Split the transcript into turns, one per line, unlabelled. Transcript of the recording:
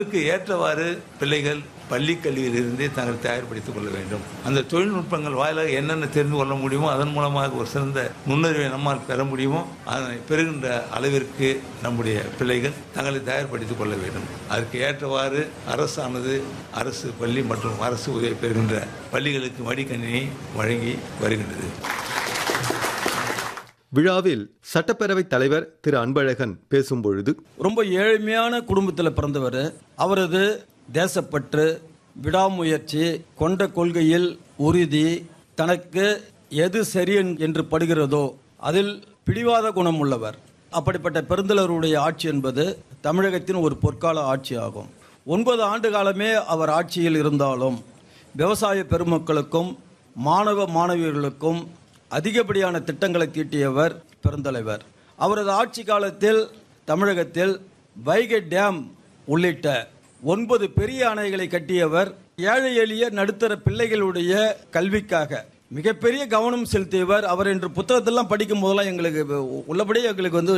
அதற்கு ஏற்றவாறு பிள்ளைகள் பள்ளி கல்வியிலிருந்தே தங்களை தயார்படுத்திக் கொள்ள வேண்டும் அந்த தொழில்நுட்பங்கள் வாயிலாக என்னென்ன தெரிந்து கொள்ள முடியுமோ அதன் மூலமாக ஒரு சிறந்த நுண்ணறிவை நம்மால் பெற முடியுமோ அதனை பெறுகின்ற அளவிற்கு நம்முடைய பிள்ளைகள் தங்களை தயார்படுத்திக் கொள்ள வேண்டும் அதற்கு ஏற்றவாறு அரசானது அரசு பள்ளி மற்றும் அரசு உதவி பெறுகின்ற பள்ளிகளுக்கு மடிக்கணினி வழங்கி வருகின்றது
விழாவில் சட்டப்பேரவைத் தலைவர் திரு அன்பழகன் பேசும்பொழுது
ரொம்ப ஏழ்மையான குடும்பத்தில் பிறந்தவர் அவரது தேசப்பற்று விடாமுயற்சி கொண்ட கொள்கையில் உறுதி தனக்கு எது சரி என்று படுகிறதோ அதில் பிடிவாத குணம் உள்ளவர் அப்படிப்பட்ட பெருந்தலருடைய ஆட்சி என்பது தமிழகத்தின் ஒரு பொற்கால ஆட்சி ஆகும் ஒன்பது ஆண்டு காலமே அவர் ஆட்சியில் இருந்தாலும் விவசாய பெருமக்களுக்கும் மாணவ மாணவியர்களுக்கும் அதிகப்படியான திட்டங்களை தீட்டியவர் பெருந்தலைவர் அவரது ஆட்சி காலத்தில் தமிழகத்தில் வைகை டேம் உள்ளிட்ட ஒன்பது பெரிய அணைகளை கட்டியவர் ஏழை எளிய நடுத்தர பிள்ளைகளுடைய கல்விக்காக மிகப்பெரிய கவனம் செலுத்தியவர் அவர் இன்று புத்தகத்தெல்லாம் படிக்கும் போதெல்லாம் எங்களுக்கு உள்ளபடியே எங்களுக்கு வந்து